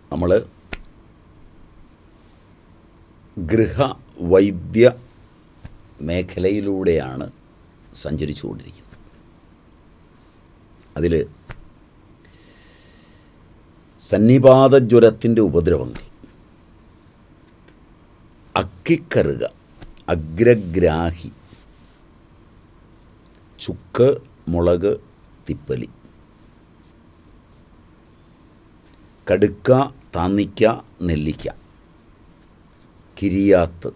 നമ്മൾ ഗൃഹവൈദ്യ മേഖലയിലൂടെയാണ് സഞ്ചരിച്ചുകൊണ്ടിരിക്കുന്നത് അതിൽ സന്നിപാത ജ്വരത്തിൻ്റെ ഉപദ്രവങ്ങൾ അക്കിക്കറുക അഗ്രഗ്രാഹി ചുക്ക് മുളക് തിപ്പലി കടുക്ക താന്നിക്ക നെല്ലിക്ക കിരിയാത്ത്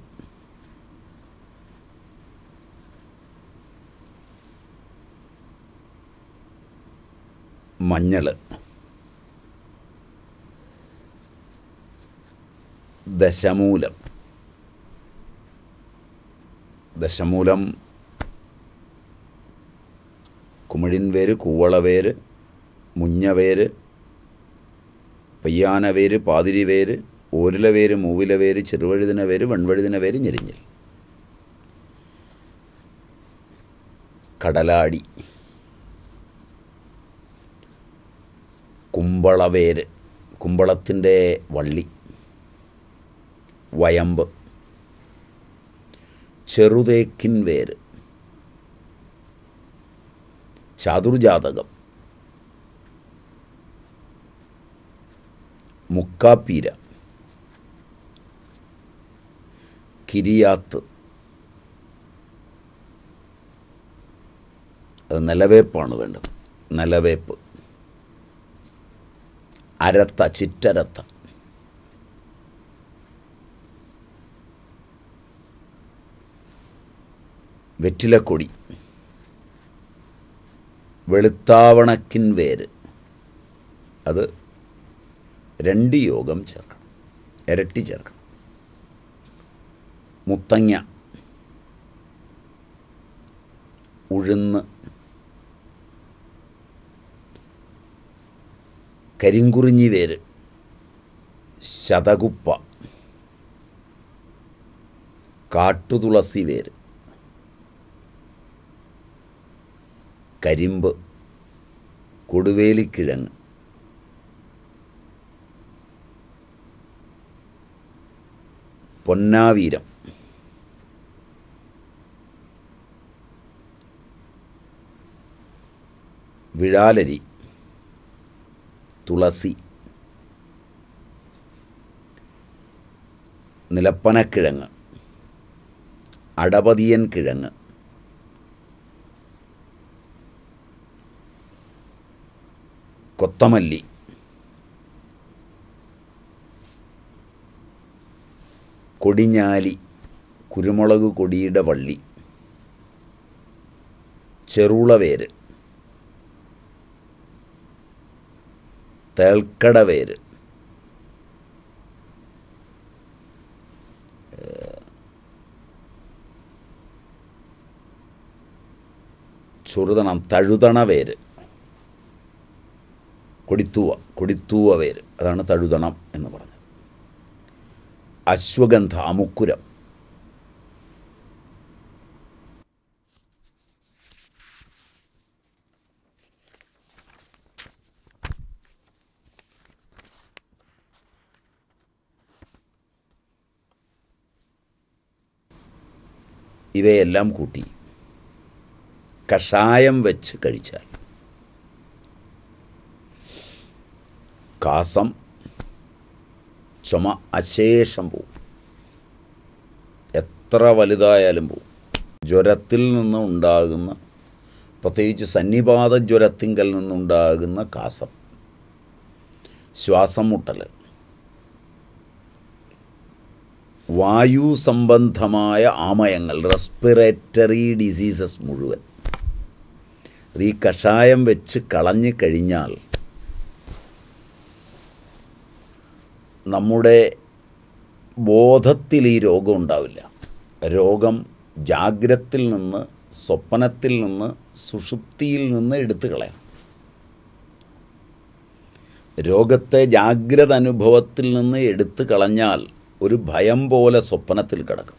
മഞ്ഞൾ ദശമൂലം ദശമൂലം കുമിഴിൻ വേര് കൂവളവേര് മുഞ്ഞവേര് പയ്യാനവേര് പാതിരിവേര് ഓരിലവേര് മൂവിലവേര് ചെറുവഴുതിന വേര് വെൺവഴുതിന വേര് ഞെരിഞ്ഞൽ കടലാടി കുമ്പളവേര് കുമ്പളത്തിൻ്റെ വള്ളി വയമ്പ് ചെറുതേക്കിൻ വേര് ചാതുർജാതകം മുക്കാപ്പീര കിരിയാത്ത് അത് നിലവേപ്പാണ് വേണ്ടത് നിലവേപ്പ് അരത്ത ചിറ്റരത്ത വെറ്റിലക്കൊടി വെളുത്താവണക്കിൻ വേര് അത് രണ്ട് യോഗം ചേർക്കണം ഇരട്ടി ചേർക്കണം മുത്തങ്ങ ഉഴുന്ന് കരിങ്കുറിഞ്ഞി വേര് ശതകുപ്പ കാട്ടുതുളസി വേര് കരിമ്പ് കൊടുവേലിക്കിഴങ്ങ് പൊന്നാവീരം വിഴാലരി തുളസി നിലപ്പനക്കിഴങ്ങ് അടപതിയൻ കിഴങ്ങ് കൊത്തമല്ലി കൊടിഞ്ഞാലി കുരുമുളക് കൊടിയുടെ വള്ളി ചെറുളവേര് തേൾക്കടവേര് ചുറുതണം തഴുതണ വേര് കൊടിത്തൂവ കൊടിത്തൂവ വേര് അതാണ് തഴുതണം എന്ന് പറഞ്ഞത് അശ്വഗന്ധ അമുക്കുരം ഇവയെല്ലാം കൂട്ടി കഷായം വെച്ച് കഴിച്ചാൽ കാസം ചുമ അശേഷം പോവും എത്ര വലുതായാലും പോവും ജ്വരത്തിൽ നിന്ന് ഉണ്ടാകുന്ന പ്രത്യേകിച്ച് സന്നിപാത ജ്വരത്തിങ്കൽ നിന്നുണ്ടാകുന്ന കാസം ശ്വാസം മുട്ടൽ വായു സംബന്ധമായ ആമയങ്ങൾ റെസ്പിറേറ്ററി ഡിസീസസ് മുഴുവൻ അത് ഈ കഷായം വെച്ച് കളഞ്ഞു കഴിഞ്ഞാൽ നമ്മുടെ ബോധത്തിൽ ഈ രോഗം ഉണ്ടാവില്ല രോഗം ജാഗ്രത്തിൽ നിന്ന് സ്വപ്നത്തിൽ നിന്ന് സുഷുപ്തിയിൽ നിന്ന് എടുത്തു കളയണം രോഗത്തെ ജാഗ്രത അനുഭവത്തിൽ നിന്ന് എടുത്തു കളഞ്ഞാൽ ഒരു ഭയം പോലെ സ്വപ്നത്തിൽ കിടക്കും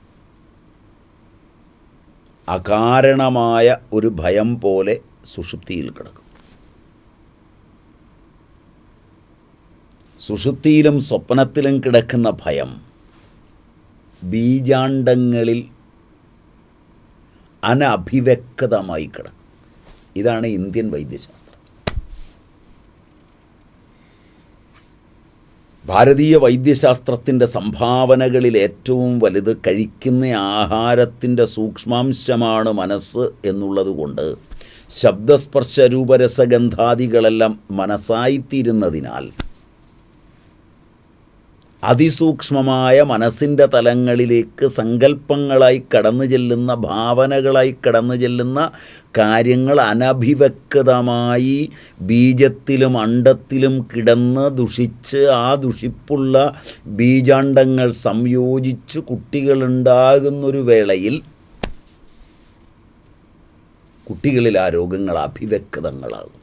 അകാരണമായ ഒരു ഭയം പോലെ സുഷുപ്തിയിൽ കിടക്കും സുഷുപ്തിയിലും സ്വപ്നത്തിലും കിടക്കുന്ന ഭയം ബീജാണ്ടങ്ങളിൽ അനഭിവ്യക്തമായി കിടക്കും ഇതാണ് ഇന്ത്യൻ വൈദ്യശാസ്ത്രം ഭാരതീയ വൈദ്യശാസ്ത്രത്തിൻ്റെ സംഭാവനകളിൽ ഏറ്റവും വലുത് കഴിക്കുന്ന ആഹാരത്തിൻ്റെ സൂക്ഷ്മാംശമാണ് മനസ്സ് എന്നുള്ളതുകൊണ്ട് ശബ്ദസ്പർശ രൂപരസഗന്ധാദികളെല്ലാം മനസ്സായിത്തീരുന്നതിനാൽ അതിസൂക്ഷ്മമായ മനസ്സിൻ്റെ തലങ്ങളിലേക്ക് സങ്കല്പങ്ങളായി കടന്നു ചെല്ലുന്ന ഭാവനകളായി കടന്നു ചെല്ലുന്ന കാര്യങ്ങൾ അനഭിവ്യക്തമായി ബീജത്തിലും അണ്ടത്തിലും കിടന്ന് ദുഷിച്ച് ആ ദുഷിപ്പുള്ള ബീജാണ്ടങ്ങൾ സംയോജിച്ച് കുട്ടികളുണ്ടാകുന്നൊരു വേളയിൽ കുട്ടികളിൽ ആ രോഗങ്ങൾ അഭിവ്യക്തങ്ങളാകും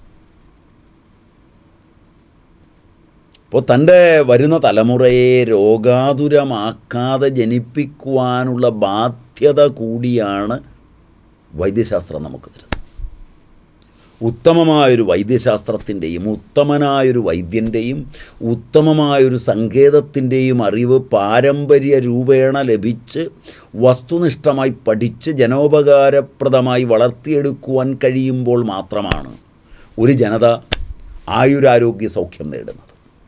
അപ്പോൾ തൻ്റെ വരുന്ന തലമുറയെ രോഗാതുരമാക്കാതെ ജനിപ്പിക്കുവാനുള്ള ബാധ്യത കൂടിയാണ് വൈദ്യശാസ്ത്രം നമുക്ക് തരുന്നത് ഉത്തമമായൊരു വൈദ്യശാസ്ത്രത്തിൻ്റെയും ഉത്തമനായൊരു വൈദ്യൻ്റെയും ഉത്തമമായൊരു സങ്കേതത്തിൻ്റെയും അറിവ് പാരമ്പര്യ രൂപേണ ലഭിച്ച് വസ്തുനിഷ്ഠമായി പഠിച്ച് ജനോപകാരപ്രദമായി വളർത്തിയെടുക്കുവാൻ കഴിയുമ്പോൾ മാത്രമാണ് ഒരു ജനത ആയുരാരോഗ്യ സൗഖ്യം നേടുന്നത്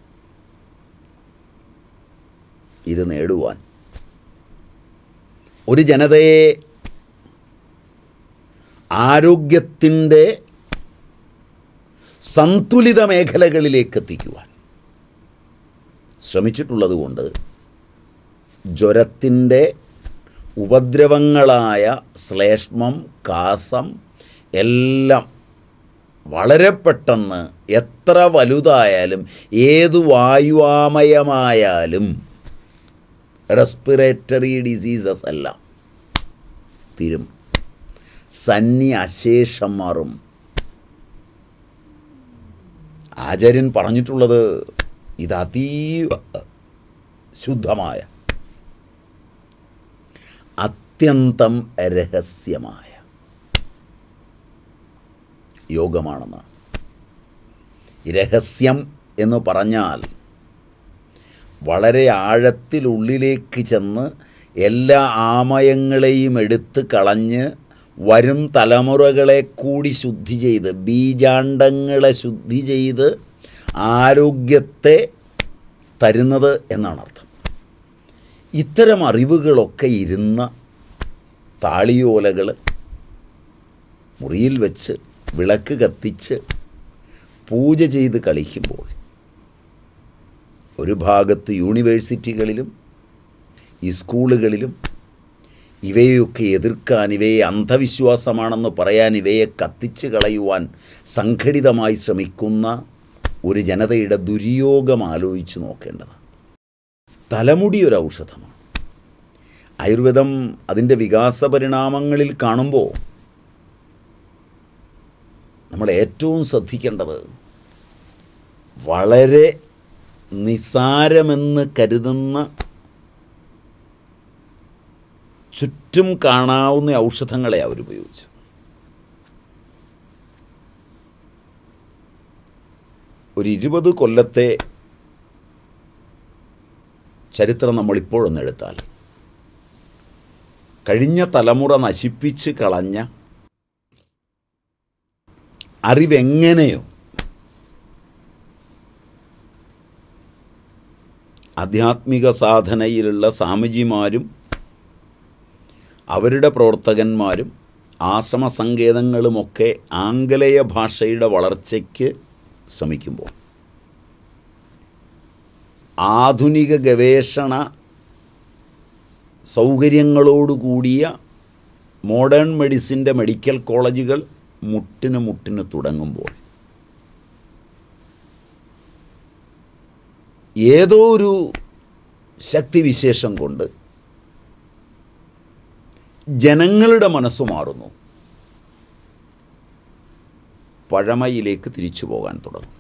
ഇത് നേടുവാൻ ഒരു ജനതയെ ആരോഗ്യത്തിൻ്റെ സന്തുലിത മേഖലകളിലേക്ക് എത്തിക്കുവാൻ ശ്രമിച്ചിട്ടുള്ളതുകൊണ്ട് ജ്വരത്തിൻ്റെ ഉപദ്രവങ്ങളായ ശ്ലേഷ്മം കാസം എല്ലാം വളരെ പെട്ടെന്ന് എത്ര വലുതായാലും ഏതു വായുവാമയമായാലും റെസ്പിറേറ്ററി ഡിസീസസ് അല്ല തീരും സന്നി അശേഷം മാറും ആചാര്യൻ പറഞ്ഞിട്ടുള്ളത് ഇത് അതീവ ശുദ്ധമായ അത്യന്തം രഹസ്യമായ യോഗമാണെന്നാണ് രഹസ്യം എന്ന് പറഞ്ഞാൽ വളരെ ആഴത്തിലുള്ളിലേക്ക് ചെന്ന് എല്ലാ ആമയങ്ങളെയും എടുത്ത് കളഞ്ഞ് വരും തലമുറകളെ കൂടി ശുദ്ധി ചെയ്ത് ബീജാണ്ടങ്ങളെ ശുദ്ധി ചെയ്ത് ആരോഗ്യത്തെ തരുന്നത് എന്നാണ് അർത്ഥം ഇത്തരം അറിവുകളൊക്കെ ഇരുന്ന താളിയോലകൾ മുറിയിൽ വെച്ച് വിളക്ക് കത്തിച്ച് പൂജ ചെയ്ത് കളിക്കുമ്പോൾ ഒരു ഭാഗത്ത് യൂണിവേഴ്സിറ്റികളിലും ഈ സ്കൂളുകളിലും ഇവയൊക്കെ എതിർക്കാൻ ഇവയെ അന്ധവിശ്വാസമാണെന്ന് പറയാൻ ഇവയെ കത്തിച്ച് കളയുവാൻ സംഘടിതമായി ശ്രമിക്കുന്ന ഒരു ജനതയുടെ ദുര്യോഗം ആലോചിച്ച് നോക്കേണ്ടതാണ് തലമുടി ഒരു ഔഷധമാണ് ആയുർവേദം അതിൻ്റെ വികാസ പരിണാമങ്ങളിൽ കാണുമ്പോൾ നമ്മൾ ഏറ്റവും ശ്രദ്ധിക്കേണ്ടത് വളരെ നിസാരമെന്ന് കരുതുന്ന ചുറ്റും കാണാവുന്ന ഔഷധങ്ങളെ അവർ ഉപയോഗിച്ചു ഒരു ഇരുപത് കൊല്ലത്തെ ചരിത്രം നമ്മളിപ്പോഴൊന്ന് എടുത്താൽ കഴിഞ്ഞ തലമുറ നശിപ്പിച്ച് കളഞ്ഞ അറിവെങ്ങനെയോ ആധ്യാത്മിക സാധനയിലുള്ള സ്വാമിജിമാരും അവരുടെ പ്രവർത്തകന്മാരും ആശ്രമ സങ്കേതങ്ങളുമൊക്കെ ആംഗലേയ ഭാഷയുടെ വളർച്ചയ്ക്ക് ശ്രമിക്കുമ്പോൾ ആധുനിക ഗവേഷണ സൗകര്യങ്ങളോടുകൂടിയ മോഡേൺ മെഡിസിൻ്റെ മെഡിക്കൽ കോളേജുകൾ മുട്ടിന് മുട്ടിന് തുടങ്ങുമ്പോൾ ഏതോ ഒരു ശക്തിവിശേഷം കൊണ്ട് ജനങ്ങളുടെ മനസ്സ് മാറുന്നു പഴമയിലേക്ക് തിരിച്ചു പോകാൻ തുടങ്ങുന്നു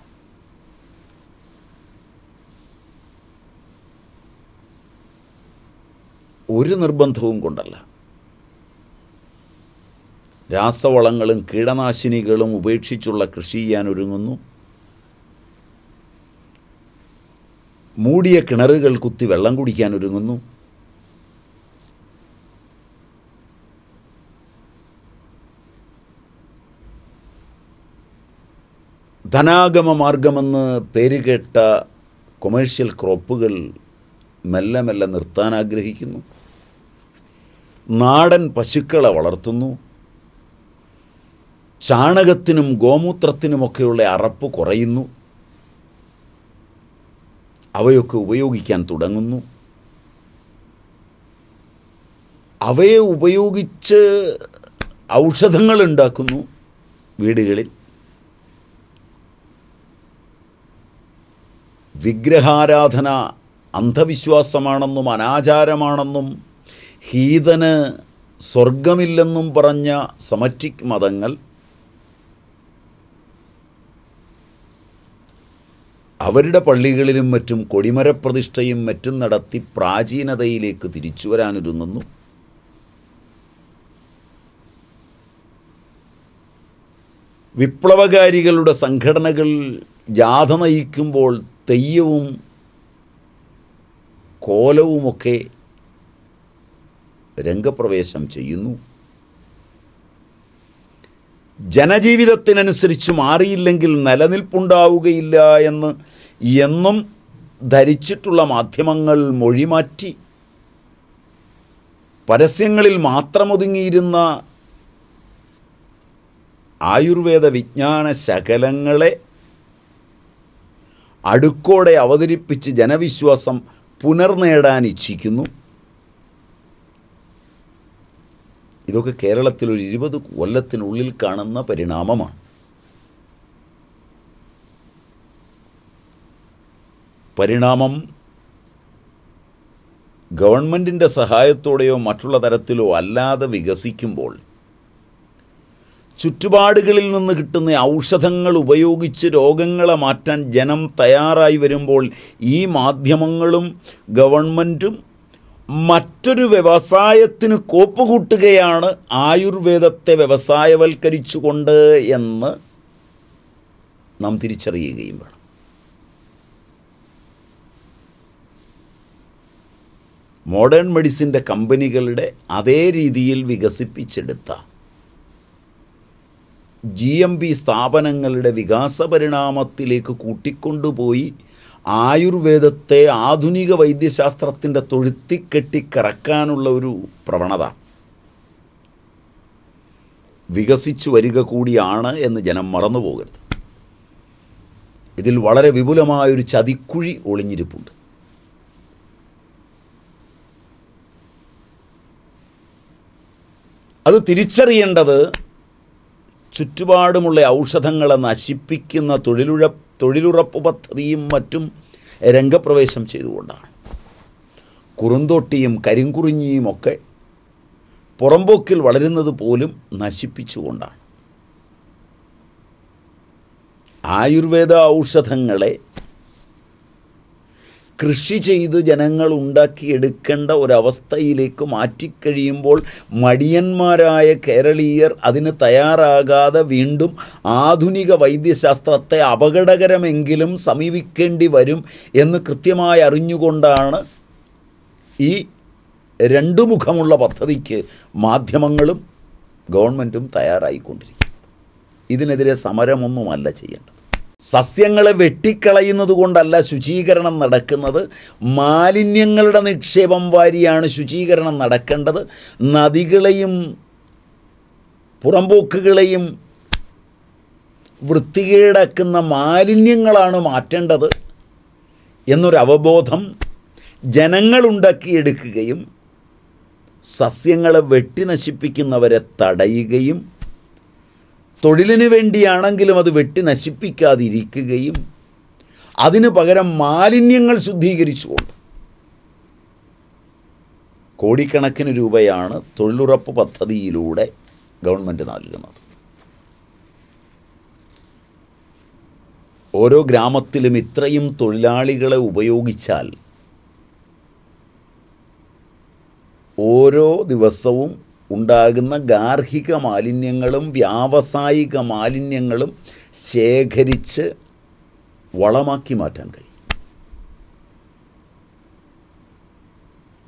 ഒരു നിർബന്ധവും കൊണ്ടല്ല രാസവളങ്ങളും കീടനാശിനികളും ഉപേക്ഷിച്ചുള്ള കൃഷി ചെയ്യാൻ ഒരുങ്ങുന്നു മൂടിയ കിണറുകൾ കുത്തി വെള്ളം കുടിക്കാൻ ഒരുങ്ങുന്നു ധനാഗമ മാർഗമെന്ന് പേരുകേട്ട കൊമേഴ്ഷ്യൽ ക്രോപ്പുകൾ മെല്ലെ മെല്ലെ നിർത്താൻ ആഗ്രഹിക്കുന്നു നാടൻ പശുക്കളെ വളർത്തുന്നു ചാണകത്തിനും ഗോമൂത്രത്തിനുമൊക്കെയുള്ള അറപ്പ് കുറയുന്നു അവയൊക്കെ ഉപയോഗിക്കാൻ തുടങ്ങുന്നു അവയെ ഉപയോഗിച്ച് ഔഷധങ്ങൾ ഉണ്ടാക്കുന്നു വീടുകളിൽ വിഗ്രഹാരാധന അന്ധവിശ്വാസമാണെന്നും അനാചാരമാണെന്നും ഹീതന് സ്വർഗമില്ലെന്നും പറഞ്ഞ സമറ്റിക് മതങ്ങൾ അവരുടെ പള്ളികളിലും മറ്റും കൊടിമരപ്രതിഷ്ഠയും മറ്റും നടത്തി പ്രാചീനതയിലേക്ക് തിരിച്ചു വരാനൊരുങ്ങുന്നു വിപ്ലവകാരികളുടെ സംഘടനകൾ ജാഥ നയിക്കുമ്പോൾ തെയ്യവും കോലവുമൊക്കെ രംഗപ്രവേശം ചെയ്യുന്നു ജനജീവിതത്തിനനുസരിച്ച് മാറിയില്ലെങ്കിൽ നിലനിൽപ്പുണ്ടാവുകയില്ല എന്ന് എന്നും ധരിച്ചിട്ടുള്ള മാധ്യമങ്ങൾ മൊഴിമാറ്റി പരസ്യങ്ങളിൽ മാത്രം ഒതുങ്ങിയിരുന്ന ആയുർവേദ വിജ്ഞാന ശകലങ്ങളെ അടുക്കോടെ അവതരിപ്പിച്ച് ജനവിശ്വാസം പുനർനേടാൻ ഇച്ഛിക്കുന്നു ഇതൊക്കെ കേരളത്തിൽ ഒരു ഇരുപത് കൊല്ലത്തിനുള്ളിൽ കാണുന്ന പരിണാമമാണ് പരിണാമം ഗവൺമെൻറ്റിൻ്റെ സഹായത്തോടെയോ മറ്റുള്ള തരത്തിലോ അല്ലാതെ വികസിക്കുമ്പോൾ ചുറ്റുപാടുകളിൽ നിന്ന് കിട്ടുന്ന ഔഷധങ്ങൾ ഉപയോഗിച്ച് രോഗങ്ങളെ മാറ്റാൻ ജനം തയ്യാറായി വരുമ്പോൾ ഈ മാധ്യമങ്ങളും ഗവൺമെൻറ്റും മറ്റൊരു വ്യവസായത്തിന് കോപ്പ് കൂട്ടുകയാണ് ആയുർവേദത്തെ വ്യവസായവൽക്കരിച്ചുകൊണ്ട് എന്ന് നാം തിരിച്ചറിയുകയും വേണം മോഡേൺ മെഡിസിൻ്റെ കമ്പനികളുടെ അതേ രീതിയിൽ വികസിപ്പിച്ചെടുത്ത ജി എം ബി സ്ഥാപനങ്ങളുടെ വികാസ പരിണാമത്തിലേക്ക് കൂട്ടിക്കൊണ്ടുപോയി ആയുർവേദത്തെ ആധുനിക വൈദ്യശാസ്ത്രത്തിൻ്റെ തൊഴുത്തിക്കെട്ടിക്കറക്കാനുള്ള ഒരു പ്രവണത വികസിച്ചു വരിക കൂടിയാണ് എന്ന് ജനം മറന്നു പോകരുത് ഇതിൽ വളരെ വിപുലമായൊരു ചതിക്കുഴി ഒളിഞ്ഞിരിപ്പുണ്ട് അത് തിരിച്ചറിയേണ്ടത് ചുറ്റുപാടുമുള്ള ഔഷധങ്ങളെ നശിപ്പിക്കുന്ന തൊഴിലുഴ തൊഴിലുറപ്പ് പദ്ധതിയും മറ്റും രംഗപ്രവേശം ചെയ്തുകൊണ്ടാണ് കുറുന്തോട്ടിയും കരിങ്കുറിഞ്ഞിയും ഒക്കെ പുറമ്പോക്കിൽ വളരുന്നത് പോലും നശിപ്പിച്ചുകൊണ്ടാണ് ആയുർവേദ ഔഷധങ്ങളെ കൃഷി ചെയ്ത് ജനങ്ങൾ ഉണ്ടാക്കിയെടുക്കേണ്ട ഒരവസ്ഥയിലേക്ക് മാറ്റിക്കഴിയുമ്പോൾ മടിയന്മാരായ കേരളീയർ അതിന് തയ്യാറാകാതെ വീണ്ടും ആധുനിക വൈദ്യശാസ്ത്രത്തെ അപകടകരമെങ്കിലും സമീപിക്കേണ്ടി വരും എന്ന് കൃത്യമായി അറിഞ്ഞുകൊണ്ടാണ് ഈ രണ്ടു മുഖമുള്ള പദ്ധതിക്ക് മാധ്യമങ്ങളും ഗവൺമെൻറ്റും തയ്യാറായിക്കൊണ്ടിരിക്കുന്നത് ഇതിനെതിരെ സമരമൊന്നുമല്ല ചെയ്യേണ്ടത് സസ്യങ്ങളെ വെട്ടിക്കളയുന്നത് കൊണ്ടല്ല ശുചീകരണം നടക്കുന്നത് മാലിന്യങ്ങളുടെ നിക്ഷേപം വാരിയാണ് ശുചീകരണം നടക്കേണ്ടത് നദികളെയും പുറമ്പോക്കുകളെയും വൃത്തികേടാക്കുന്ന മാലിന്യങ്ങളാണ് മാറ്റേണ്ടത് എന്നൊരു അവബോധം ജനങ്ങളുണ്ടാക്കിയെടുക്കുകയും സസ്യങ്ങളെ വെട്ടി നശിപ്പിക്കുന്നവരെ തടയുകയും തൊഴിലിന് വേണ്ടിയാണെങ്കിലും അത് വെട്ടി നശിപ്പിക്കാതിരിക്കുകയും അതിനു പകരം മാലിന്യങ്ങൾ ശുദ്ധീകരിച്ചുകൊണ്ട് കോടിക്കണക്കിന് രൂപയാണ് തൊഴിലുറപ്പ് പദ്ധതിയിലൂടെ ഗവൺമെൻറ് നൽകുന്നത് ഓരോ ഗ്രാമത്തിലും ഇത്രയും തൊഴിലാളികളെ ഉപയോഗിച്ചാൽ ഓരോ ദിവസവും ഉണ്ടാകുന്ന ഗാർഹിക മാലിന്യങ്ങളും വ്യാവസായിക മാലിന്യങ്ങളും ശേഖരിച്ച് വളമാക്കി മാറ്റാൻ കഴിയും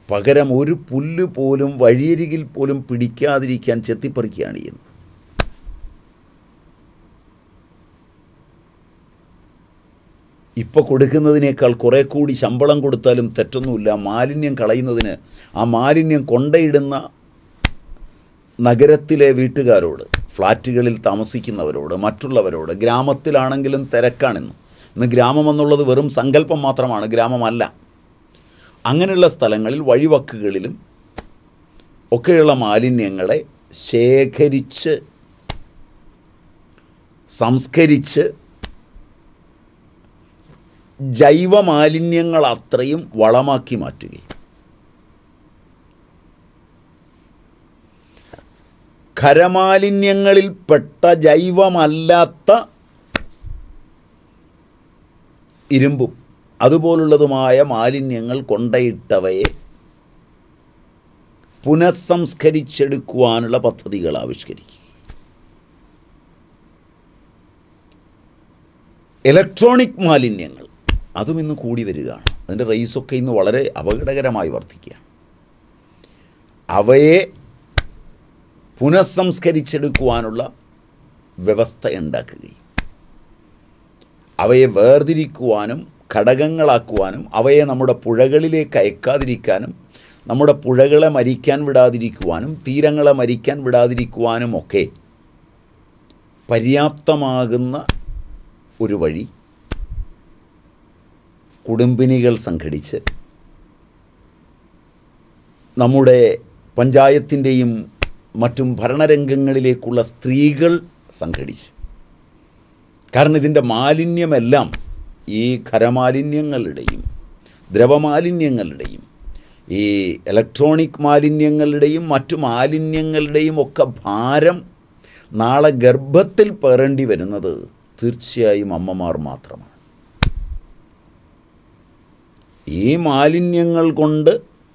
പകരം ഒരു പുല്ല് പോലും വഴിയരികിൽ പോലും പിടിക്കാതിരിക്കാൻ ചെത്തിപ്പറിക്കുകയാണ് ചെയ്യുന്നത് ഇപ്പോൾ കൊടുക്കുന്നതിനേക്കാൾ കുറേ കൂടി ശമ്പളം കൊടുത്താലും തെറ്റൊന്നുമില്ല മാലിന്യം കളയുന്നതിന് ആ മാലിന്യം കൊണ്ടയിടുന്ന നഗരത്തിലെ വീട്ടുകാരോട് ഫ്ലാറ്റുകളിൽ താമസിക്കുന്നവരോട് മറ്റുള്ളവരോട് ഗ്രാമത്തിലാണെങ്കിലും തിരക്കാണിന്ന് ഇന്ന് ഗ്രാമം എന്നുള്ളത് വെറും സങ്കല്പം മാത്രമാണ് ഗ്രാമമല്ല അങ്ങനെയുള്ള സ്ഥലങ്ങളിൽ വഴിവക്കുകളിലും ഒക്കെയുള്ള മാലിന്യങ്ങളെ ശേഖരിച്ച് സംസ്കരിച്ച് ജൈവമാലിന്യങ്ങൾ അത്രയും വളമാക്കി മാറ്റുകയും ഖരമാലിന്യങ്ങളിൽപ്പെട്ട ജൈവമല്ലാത്ത ഇരുമ്പും അതുപോലുള്ളതുമായ മാലിന്യങ്ങൾ കൊണ്ടയിട്ടവയെ പുനഃസംസ്കരിച്ചെടുക്കുവാനുള്ള പദ്ധതികൾ ആവിഷ്കരിക്കുക ഇലക്ട്രോണിക് മാലിന്യങ്ങൾ അതും ഇന്ന് കൂടി വരികയാണ് അതിൻ്റെ റേസൊക്കെ ഇന്ന് വളരെ അപകടകരമായി വർദ്ധിക്കുക അവയെ പുനഃസംസ്കരിച്ചെടുക്കുവാനുള്ള വ്യവസ്ഥ ഉണ്ടാക്കുകയും അവയെ വേർതിരിക്കുവാനും ഘടകങ്ങളാക്കുവാനും അവയെ നമ്മുടെ പുഴകളിലേക്ക് അയക്കാതിരിക്കാനും നമ്മുടെ പുഴകളെ മരിക്കാൻ വിടാതിരിക്കുവാനും തീരങ്ങളെ മരിക്കാൻ വിടാതിരിക്കുവാനും ഒക്കെ പര്യാപ്തമാകുന്ന ഒരു വഴി കുടുംബിനികൾ സംഘടിച്ച് നമ്മുടെ പഞ്ചായത്തിൻ്റെയും മറ്റും ഭരണരംഗങ്ങളിലേക്കുള്ള സ്ത്രീകൾ സംഘടിച്ചു കാരണം ഇതിൻ്റെ മാലിന്യമെല്ലാം ഈ ഖരമാലിന്യങ്ങളുടെയും ദ്രവമാലിന്യങ്ങളുടെയും ഈ ഇലക്ട്രോണിക് മാലിന്യങ്ങളുടെയും മറ്റു മാലിന്യങ്ങളുടെയും ഒക്കെ ഭാരം നാളെ ഗർഭത്തിൽ പേറേണ്ടി വരുന്നത് തീർച്ചയായും അമ്മമാർ മാത്രമാണ് ഈ മാലിന്യങ്ങൾ കൊണ്ട്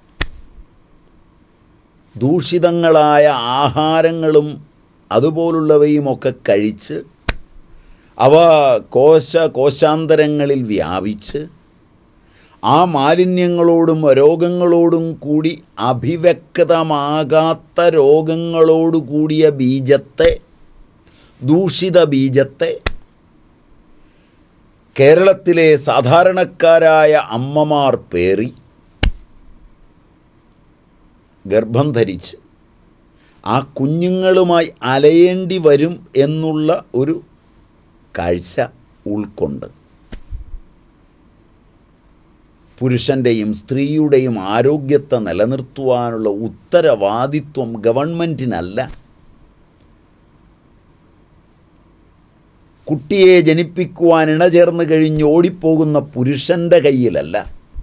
ദൂഷിതങ്ങളായ ആഹാരങ്ങളും അതുപോലുള്ളവയുമൊക്കെ കഴിച്ച് അവ കോശ കോശാന്തരങ്ങളിൽ വ്യാപിച്ച് ആ മാലിന്യങ്ങളോടും രോഗങ്ങളോടും കൂടി അഭിവ്യക്തമാകാത്ത രോഗങ്ങളോട് കൂടിയ ബീജത്തെ ദൂഷിത ബീജത്തെ കേരളത്തിലെ സാധാരണക്കാരായ അമ്മമാർ പേറി ഗർഭം ധരിച്ച് ആ കുഞ്ഞുങ്ങളുമായി അലയേണ്ടി വരും എന്നുള്ള ഒരു കാഴ്ച ഉൾക്കൊണ്ട് പുരുഷൻ്റെയും സ്ത്രീയുടെയും ആരോഗ്യത്തെ നിലനിർത്തുവാനുള്ള ഉത്തരവാദിത്വം ഗവൺമെൻറ്റിനല്ല കുട്ടിയെ ജനിപ്പിക്കുവാൻ ഇണചേർന്ന് കഴിഞ്ഞ് ഓടിപ്പോകുന്ന പുരുഷൻ്റെ കയ്യിലല്ല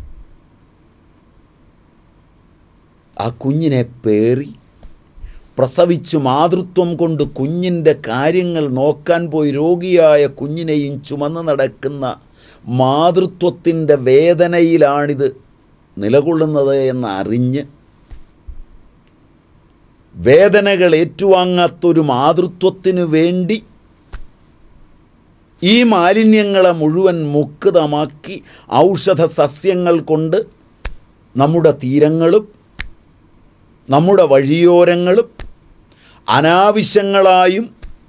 ആ കുഞ്ഞിനെ പേറി പ്രസവിച്ചു മാതൃത്വം കൊണ്ട് കുഞ്ഞിൻ്റെ കാര്യങ്ങൾ നോക്കാൻ പോയി രോഗിയായ കുഞ്ഞിനെയും ചുമന്ന് നടക്കുന്ന മാതൃത്വത്തിൻ്റെ വേദനയിലാണിത് നിലകൊള്ളുന്നത് എന്നറിഞ്ഞ് വേദനകൾ ഏറ്റുവാങ്ങാത്തൊരു മാതൃത്വത്തിനു വേണ്ടി ഈ മാലിന്യങ്ങളെ മുഴുവൻ മുക്തമാക്കി ഔഷധ സസ്യങ്ങൾ കൊണ്ട് നമ്മുടെ തീരങ്ങളും നമ്മുടെ വഴിയോരങ്ങളും അനാവശ്യങ്ങളായും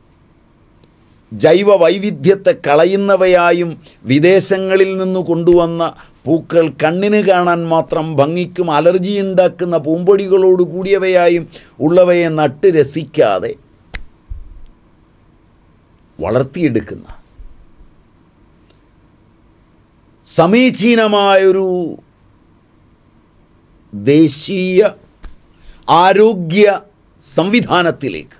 ജൈവ വൈവിധ്യത്തെ കളയുന്നവയായും വിദേശങ്ങളിൽ നിന്ന് കൊണ്ടുവന്ന പൂക്കൾ കണ്ണിന് കാണാൻ മാത്രം ഭംഗിക്കും അലർജി ഉണ്ടാക്കുന്ന പൂമ്പൊടികളോട് കൂടിയവയായും ഉള്ളവയെ നട്ട് രസിക്കാതെ വളർത്തിയെടുക്കുന്ന സമീചീനമായൊരു ദേശീയ ആരോഗ്യ സംവിധാനത്തിലേക്ക്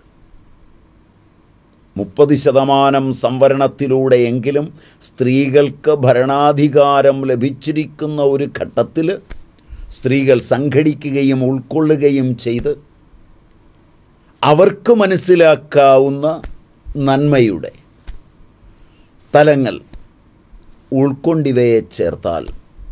മുപ്പത് ശതമാനം സംവരണത്തിലൂടെയെങ്കിലും സ്ത്രീകൾക്ക് ഭരണാധികാരം ലഭിച്ചിരിക്കുന്ന ഒരു ഘട്ടത്തിൽ സ്ത്രീകൾ സംഘടിക്കുകയും ഉൾക്കൊള്ളുകയും ചെയ്ത് അവർക്ക് മനസ്സിലാക്കാവുന്ന നന്മയുടെ തലങ്ങൾ ഉൾക്കൊണ്ടിവയെ ചേർത്താൽ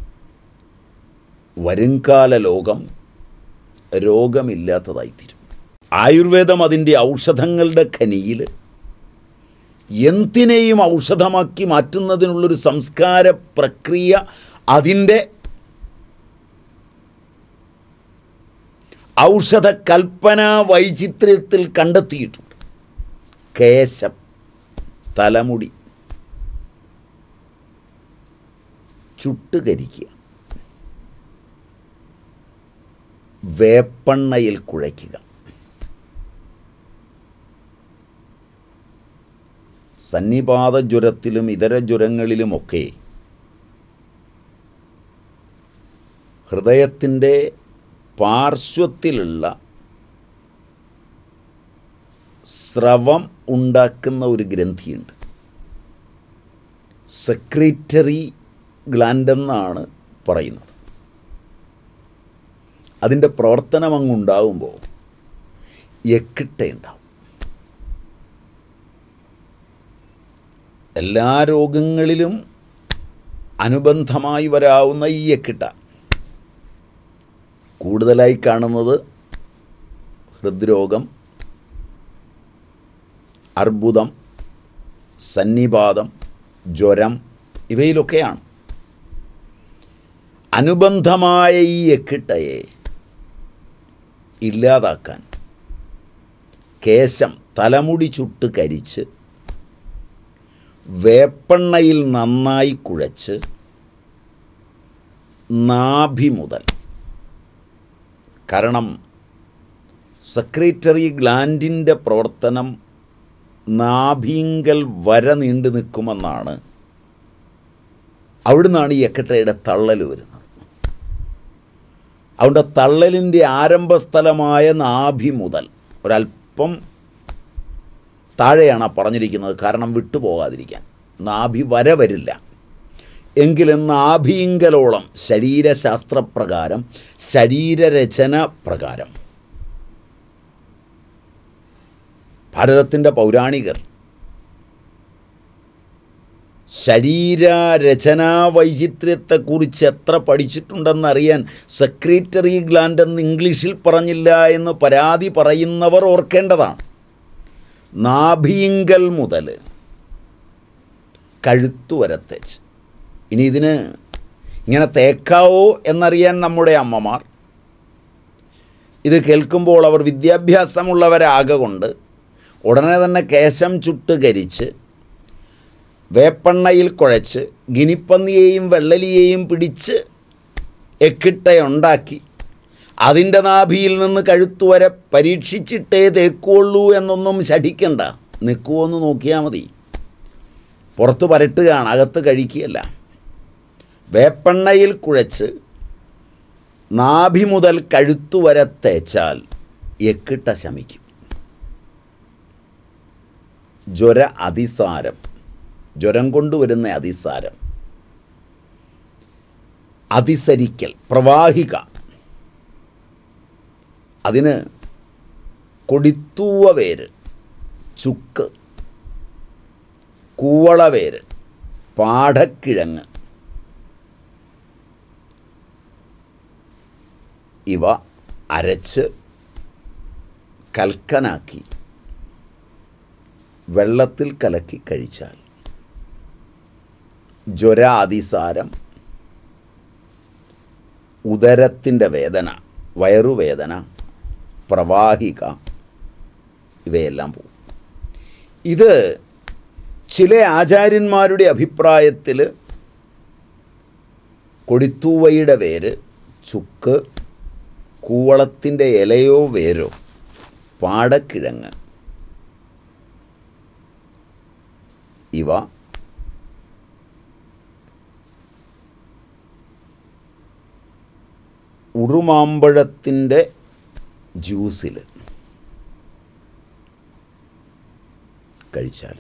വരുംകാല ലോകം രോഗമില്ലാത്തതായിത്തീരും ആയുർവേദം അതിൻ്റെ ഔഷധങ്ങളുടെ ഖനിയിൽ എന്തിനേയും ഔഷധമാക്കി മാറ്റുന്നതിനുള്ളൊരു സംസ്കാര പ്രക്രിയ അതിൻ്റെ ഔഷധ കൽപ്പന വൈചിത്ര്യത്തിൽ കണ്ടെത്തിയിട്ടുണ്ട് കേശം തലമുടി ചുട്ടുകരിക്കുക വേപ്പെണ്ണയിൽ കുഴയ്ക്കുക സന്നിപാത ജ്വരത്തിലും ഇതര ജ്വരങ്ങളിലുമൊക്കെ ഹൃദയത്തിൻ്റെ പാർശ്വത്തിലുള്ള സ്രവം ഉണ്ടാക്കുന്ന ഒരു ഗ്രന്ഥിയുണ്ട് സെക്രട്ടറി ഗ്ലാൻഡ് എന്നാണ് പറയുന്നത് അതിൻ്റെ പ്രവർത്തനം അങ്ങുണ്ടാകുമ്പോൾ എക്കിട്ടയുണ്ടാവും എല്ലാ രോഗങ്ങളിലും അനുബന്ധമായി വരാവുന്ന ഈ എക്കിട്ട കൂടുതലായി കാണുന്നത് ഹൃദ്രോഗം അർബുദം സന്നിപാതം ജ്വരം ഇവയിലൊക്കെയാണ് അനുബന്ധമായ ഈ എക്കിട്ടയെ ഇല്ലാതാക്കാൻ കേശം തലമുടി ചുട്ട് കരിച്ച് വേപ്പെണ്ണയിൽ നന്നായി കുഴച്ച് നാഭി മുതൽ കാരണം സെക്രട്ടറി ഗ്ലാൻഡിൻ്റെ പ്രവർത്തനം നാഭീങ്കൽ വര നീണ്ടു നിൽക്കുമെന്നാണ് അവിടുന്നാണ് ഈ എക്കട്ടയുടെ തള്ളൽ വരുന്നത് അതുകൊണ്ട് തള്ളലിൻ്റെ ആരംഭസ്ഥലമായ നാഭി മുതൽ ഒരല്പം താഴെയാണ് ആ പറഞ്ഞിരിക്കുന്നത് കാരണം വിട്ടുപോകാതിരിക്കാൻ നാഭി വര വരില്ല എങ്കിലും നാഭീങ്കലോളം ശരീരശാസ്ത്രപ്രകാരം ശരീരരചന പ്രകാരം ഭാരതത്തിൻ്റെ പൗരാണികർ ശരീരരചനാ വൈചിത്ര്യത്തെക്കുറിച്ച് എത്ര പഠിച്ചിട്ടുണ്ടെന്നറിയാൻ സെക്രട്ടറി ഗ്ലാൻഡ് എന്ന് ഇംഗ്ലീഷിൽ പറഞ്ഞില്ല എന്ന് പരാതി പറയുന്നവർ ഓർക്കേണ്ടതാണ് നാഭീങ്കൽ മുതൽ കഴുത്തുവരെ തേച്ച് ഇനി ഇതിന് ഇങ്ങനെ തേക്കാവോ എന്നറിയാൻ നമ്മുടെ അമ്മമാർ ഇത് കേൾക്കുമ്പോൾ അവർ വിദ്യാഭ്യാസമുള്ളവരാകൊണ്ട് ഉടനെ തന്നെ കേശം ചുട്ട് കരിച്ച് വേപ്പെണ്ണയിൽ കുഴച്ച് ഗിനിപ്പന്നിയെയും വെള്ളലിയെയും പിടിച്ച് എക്കിട്ടയുണ്ടാക്കി അതിൻ്റെ നാഭിയിൽ നിന്ന് കഴുത്തുവരെ പരീക്ഷിച്ചിട്ടേ തേക്കുള്ളൂ എന്നൊന്നും ശഠിക്കണ്ട നിൽക്കുമോ എന്ന് നോക്കിയാൽ മതി പുറത്ത് പരട്ടുകയാണ് അകത്ത് കഴിക്കുകയല്ല വേപ്പെണ്ണയിൽ കുഴച്ച് നാഭി മുതൽ കഴുത്തുവരെ തേച്ചാൽ എക്കിട്ട ശമിക്കും ജ്വര അതിസാരം ജ്വരം കൊണ്ടുവരുന്ന അതിസാരം അതിസരിക്കൽ പ്രവാഹിക അതിന് കൊടിത്തൂവ വേര് ചുക്ക് കൂവളവേര് പാടക്കിഴങ്ങ് ഇവ അരച്ച് കൽക്കനാക്കി വെള്ളത്തിൽ കലക്കി കഴിച്ചാൽ ജ്വര അതിസാരം ഉദരത്തിൻ്റെ വേദന വയറുവേദന പ്രവാഹിക ഇവയെല്ലാം പോകും ഇത് ചില ആചാര്യന്മാരുടെ അഭിപ്രായത്തിൽ കൊടിത്തൂവയുടെ വേര് ചുക്ക് കൂവളത്തിൻ്റെ ഇലയോ വേരോ പാടക്കിഴങ്ങ് ഇവ ഉറുമാമ്പഴത്തിൻ്റെ ജ്യൂസിൽ കഴിച്ചാൽ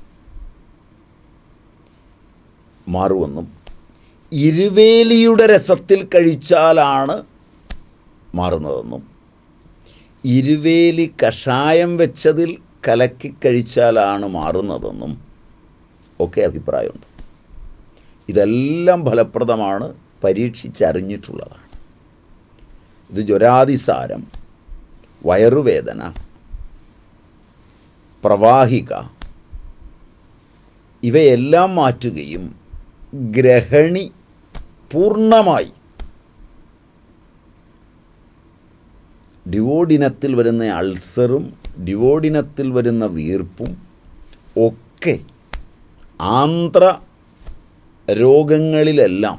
മാറുമെന്നും ഇരുവേലിയുടെ രസത്തിൽ കഴിച്ചാലാണ് മാറുന്നതെന്നും ഇരുവേലി കഷായം വെച്ചതിൽ കലക്കി കഴിച്ചാലാണ് മാറുന്നതെന്നും ഒക്കെ അഭിപ്രായമുണ്ട് ഇതെല്ലാം ഫലപ്രദമാണ് പരീക്ഷിച്ചറിഞ്ഞിട്ടുള്ളതാണ് ഇത് ജ്വരാതിസാരം വയറുവേദന പ്രവാഹിക ഇവയെല്ലാം മാറ്റുകയും ഗ്രഹണി പൂർണ്ണമായി ഡിവോഡിനത്തിൽ വരുന്ന അൾസറും ഡിവോഡിനത്തിൽ വരുന്ന വീർപ്പും ഒക്കെ ആന്ധ്ര രോഗങ്ങളിലെല്ലാം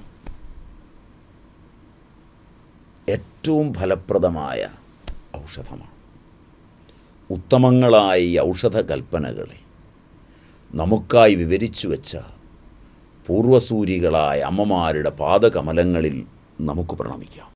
ഏറ്റവും ഫലപ്രദമായ ഔഷധമാണ് ഉത്തമങ്ങളായ ഈ ഔഷധ കൽപ്പനകളെ നമുക്കായി വിവരിച്ചു വെച്ച പൂർവസൂരികളായ അമ്മമാരുടെ പാദകമലങ്ങളിൽ നമുക്ക് പ്രണമിക്കാം